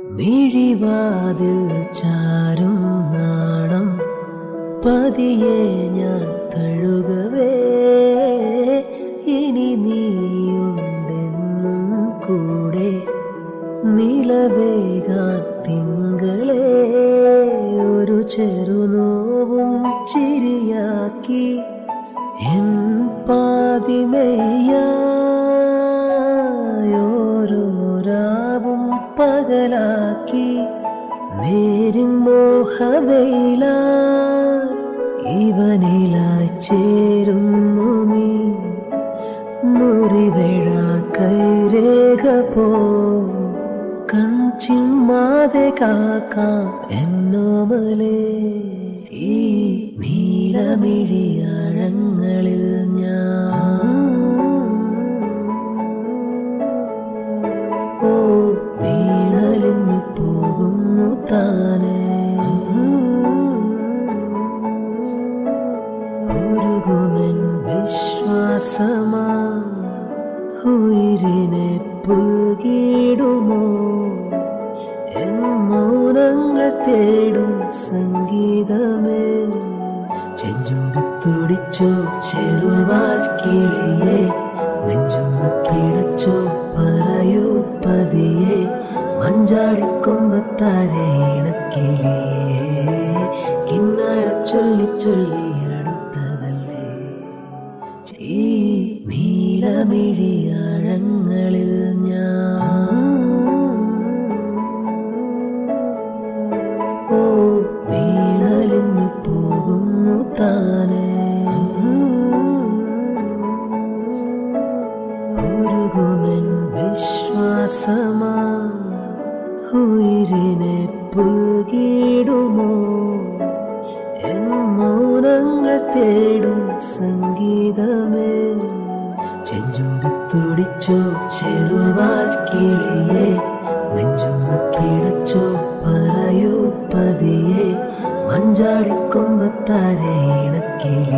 മിഴിവാതിൽ ചാരും നാണം പതിയെ ഞാൻ തഴുകവേ ഇനി നീയുണ്ടെന്നും കൂടെ നിലവേകാൻ തിങ്കളെ ഒരു ചെറുനോവും ചിരിയാക്കി എൻ പാതിമയായോരോ രാവും പകലാക്കി നേരിൻ മോഹവയില ഇവനിലായി ചേരുന്നു നീ മുറിവേഴ കൈരേഖ പോ കൺചിമ്മാതെ കാക്കാം എന്നോമലേ ഈ നീലമിഴിയാഴങ്ങളിൽ ഞാൻ ഓ നീളലിഞ്ഞു പോകുന്നു താനേ ഉരുകുമെൻ വിശ്വാസമാ ഉയിരിനെ പുൽകിടുമോ എൻ മൗനങ്ങൾ തേടും സംഗീതമേ ചെഞ്ചുണ്ട് തുടിച്ചോ ചെറുവാൽ കിളിയെ നെഞ്ചൊന്ന് കിടച്ചോ പറയൂ പതിയെ മഞ്ചാടിക്കൊമ്പത്താരെ ഇണക്കിളിയേ കിന്നാരം ചൊല്ലി ചൊല്ലി അടുത്തതല്ലേ ഈ നീലമിഴിയാഴങ്ങളിൽ ഞാൻ ഓ നീളലിഞ്ഞു പോകുന്നു താനേ ഉരുകുമെൻ വിശ്വാസമാ ഉയിരിനെ പുൽകിടുമോ എൻ മൗനങ്ങൾ തേടും സംഗീതമേ ചെഞ്ചുണ്ട് തുടിച്ചോ ചെറുവാൽ കിളിയെ നെഞ്ചൊന്ന് കിടച്ചോ പറയൂ പതിയെ മഞ്ചാടിക്കൊമ്പത്താരെ ഇണക്കിളി